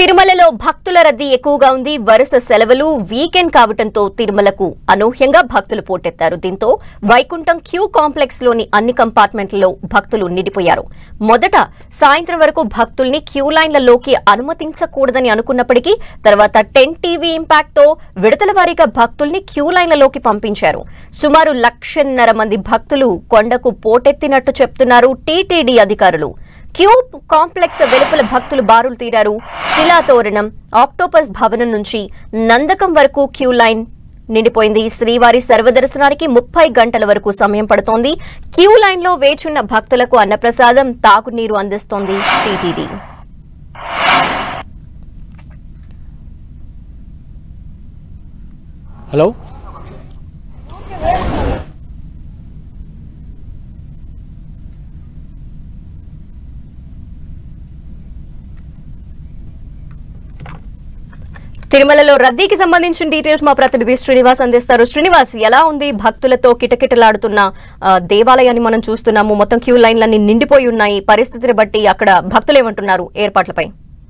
తిరుమలలో భక్తుల రద్దీ ఎక్కువగా ఉంది వరుస సెలవులు వీకెండ్ కావడంతో తిరుమలకు అనూహ్యంగా భక్తులు పోటెత్తారు దీంతో వైకుంఠం క్యూ కాంప్లెక్స్ లోని అన్ని కంపార్ట్మెంట్లలో భక్తులు నిండిపోయారు మొదట సాయంత్రం వరకు భక్తుల్ని క్యూ లైన్లలోకి అనుమతించకూడదని అనుకున్నప్పటికీ తర్వాత టెన్ టీవీ ఇంపాక్ట్ తో విడతల వారీగా భక్తుల్ని క్యూ లైన్లలోకి పంపించారు సుమారు లక్షన్నర మంది భక్తులు కొండకు పోటెత్తినట్టు చెప్తున్నారు టీటీడీ అధికారులు క్యూ కాంప్లెక్స్ వెలుపల భక్తులు బారులు తీరారు శిలాతోరణం ఆక్టోపస్ భవనం నుంచి నందకం వరకు క్యూ లైన్ నిండిపోయింది శ్రీవారి సర్వదర్శనానికి ముప్పై గంటల వరకు సమయం పడుతోంది క్యూ లైన్ లో వేచున్న భక్తులకు అన్నప్రసాదం తాగునీరు అందిస్తోంది టీటీడీ హలో తిరుమలలో రద్దీకి సంబంధించిన డీటెయిల్స్ మా ప్రతినిధి శ్రీనివాస్ అందిస్తారు శ్రీనివాస్ ఎలా ఉంది భక్తులతో కిటకిటలాడుతున్న ఆ, దేవాలయాన్ని మనం చూస్తున్నాము మొత్తం క్యూ లైన్లన్నీ నిండిపోయి ఉన్నాయి పరిస్థితిని బట్టి అక్కడ భక్తులు ఏమంటున్నారు ఏర్పాట్లపై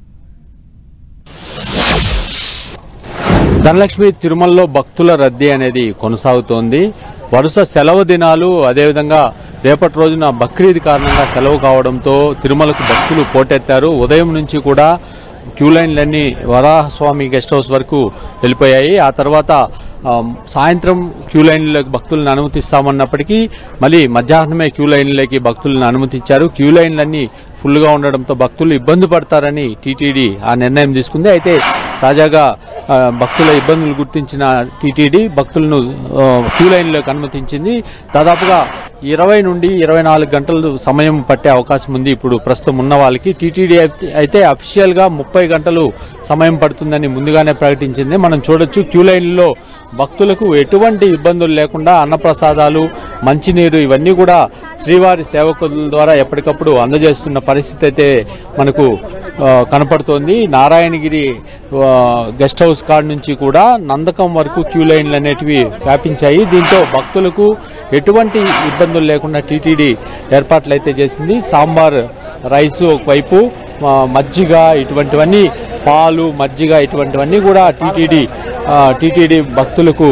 ధనలక్ష్మి తిరుమలలో భక్తుల రద్దీ అనేది కొనసాగుతోంది వరుస సెలవు దినాలు అదేవిధంగా రేపటి రోజున బక్రీద్ కారణంగా సెలవు కావడంతో తిరుమలకు భక్తులు పోటెత్తారు ఉదయం నుంచి కూడా క్యూ లైన్లన్నీ వరాహస్వామి గెస్ట్ హౌస్ వరకు వెళ్ళిపోయాయి ఆ తర్వాత ఆ, సాయంత్రం క్యూ లైన్లకు భక్తులను అనుమతిస్తామన్నప్పటికీ మళ్ళీ మధ్యాహ్నమే క్యూ లైన్లకి భక్తులను అనుమతించారు క్యూ లైన్లన్నీ ఫుల్గా ఉండడంతో భక్తులు ఇబ్బంది పడతారని టీటీడీ ఆ నిర్ణయం తీసుకుంది అయితే తాజాగా ఆ, భక్తుల ఇబ్బందులు గుర్తించిన టీటీడీ భక్తులను ఆ, క్యూ లైన్లోకి అనుమతించింది దాదాపుగా ఇరవై నుండి ఇరవై నాలుగు గంటలు సమయం పట్టే అవకాశం ఉంది ఇప్పుడు ప్రస్తుతం ఉన్న వాళ్ళకి టీటీడీ అయితే అఫీషియల్ గా ముప్పై గంటలు సమయం పడుతుందని ముందుగానే ప్రకటించింది మనం చూడొచ్చు క్యూ లైన్లో భక్తులకు ఎటువంటి ఇబ్బందులు లేకుండా అన్నప్రసాదాలు మంచినీరు ఇవన్నీ కూడా శ్రీవారి సేవకుల ద్వారా ఎప్పటికప్పుడు అందజేస్తున్న పరిస్థితి అయితే మనకు ఆ, కనపడుతోంది నారాయణగిరి ఆ, గెస్ట్ హౌస్ కాడ నుంచి కూడా నందకం వరకు క్యూ లైన్లు అనేటివి వ్యాపించాయి దీంతో భక్తులకు ఎటువంటి ఇబ్బందులు లేకుండా టీటీడీ ఏర్పాట్లు అయితే చేసింది సాంబార్ రైస్ ఒకవైపు ఆ, మజ్జిగ ఇటువంటివన్నీ పాలు మజ్జిగ ఇటువంటివన్నీ కూడా టీటీడీ టీటీడీ భక్తులకు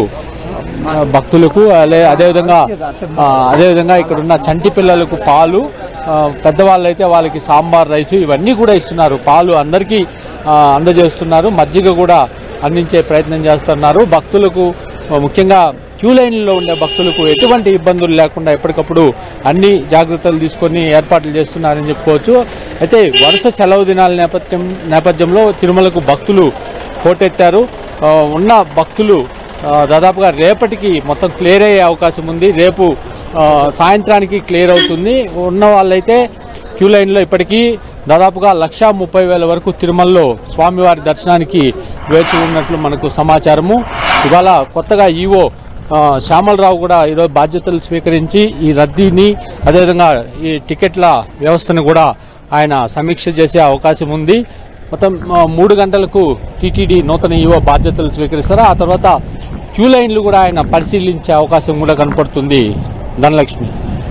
ఆ, భక్తులకు అదే అదేవిధంగా ఆ, అదేవిధంగా ఇక్కడ ఉన్న చంటి పిల్లలకు పాలు ఆ, పెద్దవాళ్ళైతే వాళ్ళకి సాంబార్ రైస్ ఇవన్నీ కూడా ఇస్తున్నారు పాలు అందరికీ ఆ, అందజేస్తున్నారు మజ్జిగ కూడా అందించే ప్రయత్నం చేస్తున్నారు భక్తులకు ఆ, ముఖ్యంగా క్యూ లైన్లో ఉండే భక్తులకు ఎటువంటి ఇబ్బందులు లేకుండా ఎప్పటికప్పుడు అన్ని జాగ్రత్తలు తీసుకొని ఏర్పాట్లు చేస్తున్నారని చెప్పుకోవచ్చు అయితే వరుస సెలవు దినాల నేపథ్యం నేపథ్యంలో తిరుమలకు భక్తులు పోటెత్తారు ఆ, ఉన్న భక్తులు ఆ, దాదాపుగా రేపటికి మొత్తం క్లియర్ అయ్యే అవకాశం ఉంది రేపు ఆ, సాయంత్రానికి క్లియర్ అవుతుంది ఉన్న వాళ్ళైతే క్యూ లైన్లో ఇప్పటికీ దాదాపుగా లక్షా ముప్పై వేల వరకు తిరుమలలో స్వామివారి దర్శనానికి వేచి ఉన్నట్లు మనకు సమాచారము ఇవాళ కొత్తగా ఈవో ఆ, శ్యామలరావు కూడా ఈరోజు బాధ్యతలు స్వీకరించి ఈ రద్దీని అదేవిధంగా ఈ టికెట్ల వ్యవస్థను కూడా ఆయన సమీక్ష చేసే అవకాశం ఉంది మొత్తం ఆ, మూడు గంటలకు టీటీడీ నూతన ఈవో బాధ్యతలు స్వీకరిస్తారు ఆ తర్వాత క్యూ లైన్లు కూడా ఆయన పరిశీలించే అవకాశం కూడా కనపడుతుంది ధనలక్ష్మి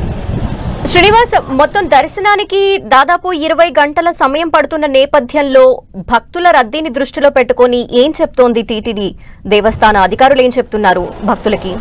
శ్రీనివాస్ మొత్తం దర్శనానికి దాదాపు ఇరవై గంటల సమయం పడుతున్న నేపథ్యంలో భక్తుల రద్దీని దృష్టిలో పెట్టుకొని ఏం చెప్తోంది టీటీడీ దేవస్థాన అధికారులు ఏం చెప్తున్నారు భక్తులకి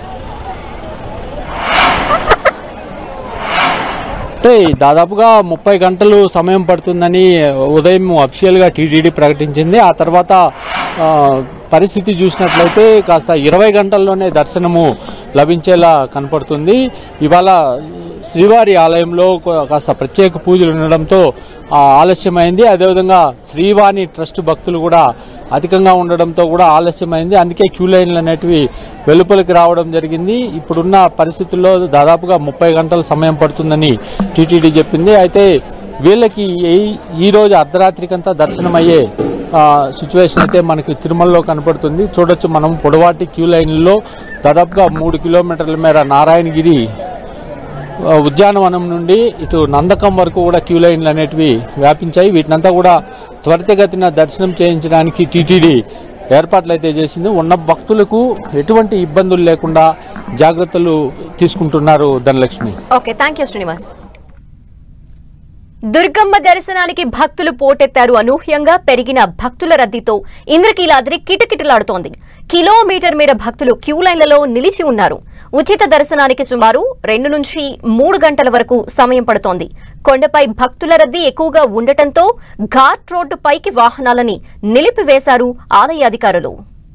అంటే దాదాపుగా ముప్పై గంటలు సమయం పడుతుందని ఉదయం అఫీషియల్గా టీటీడీ ప్రకటించింది ఆ తర్వాత ఆ, పరిస్థితి చూసినట్లయితే కాస్త ఇరవై గంటల్లోనే దర్శనము లభించేలా కనపడుతుంది ఇవాళ శ్రీవారి ఆలయంలో కొ- కాస్త ప్రత్యేక పూజలు ఉండడంతో ఆ, ఆలస్యమైంది అదేవిధంగా శ్రీవాణి ట్రస్ట్ భక్తులు కూడా అధికంగా ఉండడంతో కూడా ఆలస్యమైంది అందుకే క్యూ లైన్లు అనేటివి వెలుపలికి రావడం జరిగింది ఇప్పుడున్న పరిస్థితుల్లో దాదాపుగా ముప్పై గంటల సమయం పడుతుందని టీటీడీ చెప్పింది అయితే వీళ్ళకి ఈ- ఈ రోజు అర్ధరాత్రికంతా దర్శనం అయ్యే సిచ్యువేషన్ అయితే మనకి తిరుమలలో కనపడుతుంది చూడొచ్చు మనం పొడవాటి క్యూ లైన్లలో దాదాపుగా మూడు కిలోమీటర్ల మేర నారాయణగిరి ఆ, ఉద్యానవనం నుండి ఇటు నందకం వరకు కూడా క్యూ లైన్లు అనేటివి వ్యాపించాయి వీటినంతా కూడా త్వరితగతిన దర్శనం చేయించడానికి టీటీడీ ఏర్పాట్లు అయితే చేసింది ఉన్న భక్తులకు ఎటువంటి ఇబ్బందులు లేకుండా జాగ్రత్తలు తీసుకుంటున్నారు Dhanalakshmi okay thank you Srinivas Durgamma దర్శనానికి భక్తులు పోటెత్తారు అనూహ్యంగా పెరిగిన భక్తుల రద్దీతో ఇంద్రకీలాద్రి కిటకిటలాడుతోంది కిలోమీటర్ మేర భక్తులు క్యూ లైన్లలో నిలిచి ఉన్నారు ఉచిత దర్శనానికి సుమారు రెండు నుంచి మూడు గంటల వరకు సమయం పడుతోంది కొండపై భక్తుల రద్దీ ఎక్కువగా ఉండటంతో ఘాట్ రోడ్డు పైకి వాహనాలని నిలిపివేశారు ఆలయ అధికారులు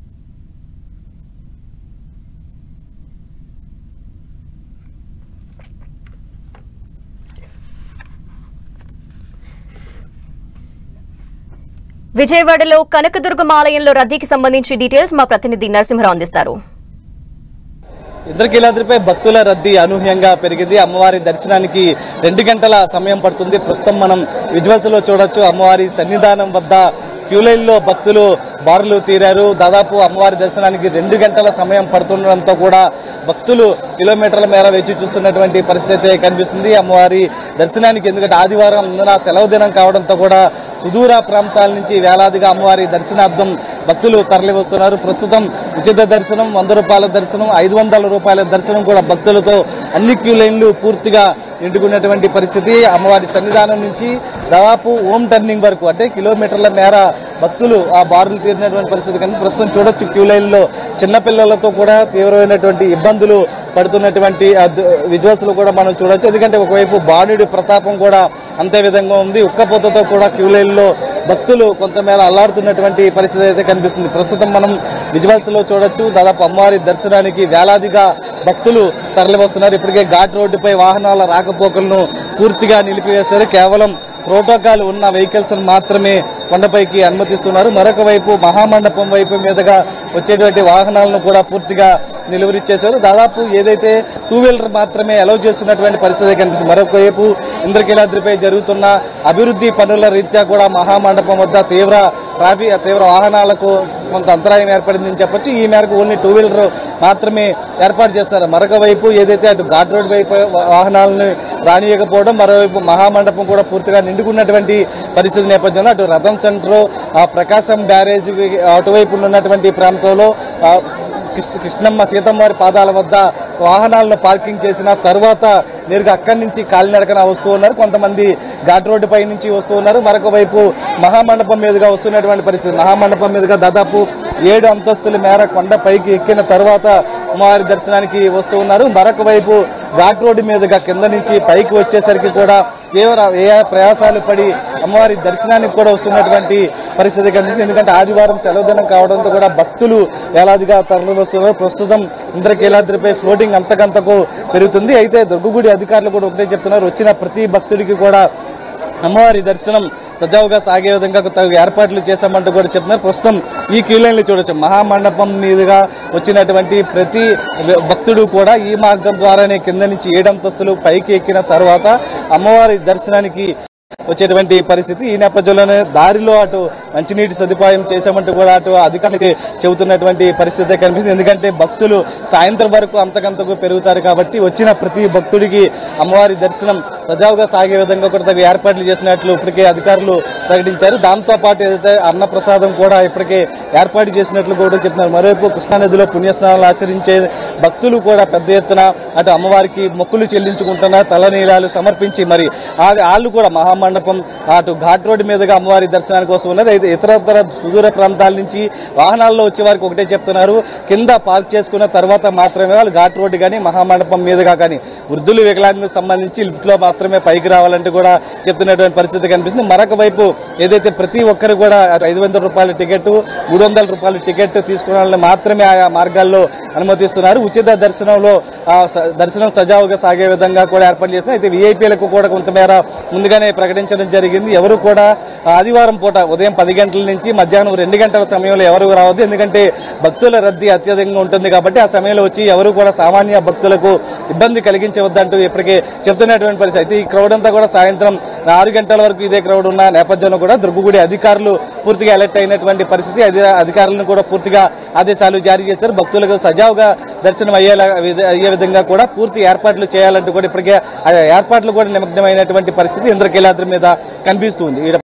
విజయవాడలో కనకదుర్గం ఆలయంలో రద్దీకి సంబంధించి డీటెయిల్స్ మా ప్రతినిధి నరసింహరావు అందిస్తారు ఇంద్రకీలాద్రిపై భక్తుల రద్దీ అనూహ్యంగా పెరిగింది అమ్మవారి దర్శనానికి రెండు గంటల సమయం పడుతుంది ప్రస్తుతం మనం విజువల్స్ లో చూడొచ్చు అమ్మవారి సన్నిధానం వద్ద క్యూ లైన్ లో భక్తులు బారులు తీరారు దాదాపు అమ్మవారి దర్శనానికి రెండు గంటల సమయం పడుతుండడంతో కూడా భక్తులు కిలోమీటర్ల మేర వేచి చూస్తున్నటువంటి పరిస్థితి కనిపిస్తుంది అమ్మవారి దర్శనానికి ఎందుకంటే ఆదివారం అందున సెలవు దినం కావడంతో కూడా సుదూర ప్రాంతాల నుంచి వేలాదిగా అమ్మవారి దర్శనార్థం భక్తులు తరలి వస్తున్నారు ప్రస్తుతం ఉచిత దర్శనం వంద రూపాయల దర్శనం ఐదు వందల రూపాయల దర్శనం కూడా భక్తులతో అన్ని క్యూ లైన్లు పూర్తిగా నిండుకున్నటువంటి పరిస్థితి అమ్మవారి సన్నిధానం నుంచి దాదాపు హోమ్ టర్నింగ్ వరకు అంటే కిలోమీటర్ల మేర భక్తులు ఆ బారులు తీరినటువంటి పరిస్థితి కానీ ప్రస్తుతం చూడొచ్చు క్యూ లైన్లో చిన్నపిల్లలతో కూడా తీవ్రమైనటువంటి ఇబ్బందులు పడుతున్నటువంటి విజువల్స్ లో కూడా మనం చూడొచ్చు ఎందుకంటే ఒకవైపు బాణుడి ప్రతాపం కూడా అంతే విధంగా ఉంది ఉక్కపోతతో కూడా క్యూ లైన్ లో భక్తులు కొంతమేర అల్లాడుతున్నటువంటి పరిస్థితి అయితే కనిపిస్తుంది ప్రస్తుతం మనం విజువల్స్ లో చూడొచ్చు దాదాపు అమ్మవారి దర్శనానికి వేలాదిగా భక్తులు తరలి వస్తున్నారు ఇప్పటికే ఘాట్ రోడ్డుపై వాహనాల రాకపోకలను పూర్తిగా నిలిపివేశారు కేవలం ప్రోటోకాల్ ఉన్న వెహికల్స్ మాత్రమే కొండపైకి అనుమతిస్తున్నారు మరొక వైపు మహామండపం వైపు మీదుగా వచ్చేటువంటి వాహనాలను కూడా పూర్తిగా నిలువరిచ్చేశారు దాదాపు ఏదైతే టూ వీలర్ మాత్రమే అలౌ చేస్తున్నటువంటి పరిస్థితి కనిపిస్తుంది మరొక వైపు ఇంద్రకీలాద్రిపై జరుగుతున్న అభివృద్ధి పనుల రీత్యా కూడా మహామండపం వద్ద తీవ్ర ట్రాఫిక్ తీవ్ర వాహనాలకు కొంత అంతరాయం ఏర్పడిందని చెప్పొచ్చు ఈ మేరకు ఓన్లీ టూ వీలర్ మాత్రమే ఏర్పాటు చేస్తున్నారు మరొక వైపు ఏదైతే అటు ఘాట్ రోడ్ వైపు వాహనాలను రానియకపోవడం మరోవైపు మహామండపం కూడా పూర్తిగా నిండుకున్నటువంటి పరిస్థితి నేపథ్యంలో అటు రథం సెంటర్ ఆ ప్రకాశం బ్యారేజ్ అటువైపు ఉన్నటువంటి ప్రాంతంలో ఆ, కృష్ణ కృష్ణమ్మ సీతమ్మ వారి పాదాల వద్ద వాహనాలను పార్కింగ్ చేసిన తర్వాత నేరుగా అక్కడి నుంచి కాలినడకన వస్తూ ఉన్నారు కొంతమంది ఘాట్ రోడ్డు పై నుంచి వస్తూ ఉన్నారు మరొక వైపు మహామండపం మీదుగా వస్తున్నటువంటి పరిస్థితి మహామండపం మీదుగా దాదాపు ఏడు అంతస్తుల మేర కొండ పైకి ఎక్కిన తర్వాత అమ్మవారి దర్శనానికి వస్తూ ఉన్నారు మరొక వైపు ఘాట్ రోడ్డు మీదుగా కింద నుంచి పైకి వచ్చేసరికి కూడా తీవ్ర ఏ ప్రయాసాలు పడి అమ్మవారి దర్శనానికి కూడా వస్తున్నటువంటి పరిస్థితి కనిపిస్తుంది ఎందుకంటే ఆదివారం సెలవు దినం కావడంతో కూడా భక్తులు వేలాదిగా తరలి వస్తున్నారు ప్రస్తుతం ఇంద్రకీలాద్రిపై ఫ్లోటింగ్ అంతకంతకు పెరుగుతుంది అయితే దుర్గగుడి అధికారులు కూడా ఒకటే చెప్తున్నారు వచ్చిన ప్రతి భక్తుడికి కూడా అమ్మవారి దర్శనం సజావుగా సాగే విధంగా తగు ఏర్పాట్లు చేశామంటూ కూడా చెప్తున్నారు ప్రస్తుతం ఈ క్యూ లైన్లు చూడొచ్చు మహామండపం మీదుగా వచ్చినటువంటి ప్రతి భక్తుడు కూడా ఈ మార్గం ద్వారానే కింద నుంచి ఏడంతస్తులు పైకి ఎక్కిన తర్వాత అమ్మవారి దర్శనానికి వచ్చేటువంటి పరిస్థితి ఈ నేపథ్యంలోనే దారిలో అటు మంచినీటి సదుపాయం చేశామంటూ కూడా అటు అధికారులు అయితే చెబుతున్నటువంటి పరిస్థితి కనిపిస్తుంది ఎందుకంటే భక్తులు సాయంత్రం వరకు అంతకంతకు పెరుగుతారు కాబట్టి వచ్చిన ప్రతి భక్తుడికి అమ్మవారి దర్శనం సజావుగా సాగే విధంగా కూడా తగు ఏర్పాట్లు చేసినట్లు ఇప్పటికే అధికారులు ప్రకటించారు దాంతో పాటు ఏదైతే అన్నప్రసాదం కూడా ఇప్పటికే ఏర్పాటు చేసినట్లు కూడా చెప్తున్నారు మరోవైపు కృష్ణానదిలో పుణ్యస్నానాలు ఆచరించే భక్తులు కూడా పెద్ద ఎత్తున అటు అమ్మవారికి మొక్కులు చెల్లించుకుంటున్నారు తలనీలాలు సమర్పించి మరి ఆ- వాళ్ళు కూడా మహామండపం అటు ఘాట్ రోడ్డు మీదుగా అమ్మవారి దర్శనానికి వస్తూ ఉన్నారు అయితే ఇతరతర సుదూర ప్రాంతాల నుంచి వాహనాల్లో వచ్చే వారికి ఒకటే చెప్తున్నారు కింద పార్క్ చేసుకున్న తర్వాత మాత్రమే వాళ్ళు ఘాట్ రోడ్డు కానీ మహామండపం మీదుగా కానీ వృద్ధులు వికలాంగులకు సంబంధించి లిఫ్ట్ లో మాత్రమే పైకి రావాలంటే కూడా చెప్తున్నటువంటి పరిస్థితి కనిపిస్తుంది మరొక వైపు ఏదైతే ప్రతి ఒక్కరు కూడా ఐదు వందల రూపాయల టికెట్ మూడు వందల రూపాయల టికెట్ తీసుకున్న వాళ్ళని మాత్రమే ఆయా మార్గాల్లో అనుమతిస్తున్నారు ఉచిత దర్శనంలో ఆ, స- దర్శనం సజావుగా సాగే విధంగా కూడా ఏర్పాటు చేస్తున్నారు అయితే వీఐపీలకు కూడా కొంతమేర ముందుగానే ప్రకటించడం జరిగింది ఎవరు కూడా ఆదివారం పూట ఉదయం పది గంటల నుంచి మధ్యాహ్నం రెండు గంటల సమయంలో ఎవరు రావద్దు ఎందుకంటే భక్తుల రద్దీ అత్యధికంగా ఉంటుంది కాబట్టి ఆ సమయంలో వచ్చి ఎవరు కూడా సామాన్య భక్తులకు ఇబ్బంది కలిగించవద్దంటూ ఇప్పటికే చెప్తున్నటువంటి పరిస్థితి అయితే ఈ క్రౌడ్ అంతా కూడా సాయంత్రం ఆరు గంటల వరకు ఇదే క్రౌడ్ ఉన్న నేపథ్యంలో కూడా దుర్గగుడి అధికారులు పూర్తిగా అలర్ట్ అయినటువంటి పరిస్థితి అధి- అధికారులను కూడా పూర్తిగా ఆదేశాలు జారీ చేశారు భక్తులకు సజావుగా దర్శనం అయ్యేలా విధ- అయ్యే విధంగా కూడా పూర్తి ఏర్పాట్లు చేయాలంటూ కూడా ఇప్పటికే ఆ ఏర్పాట్లు కూడా నిమగ్నమైనటువంటి పరిస్థితి ఇంద్రకీలాద్రి మీద కనిపిస్తుంది ఈడ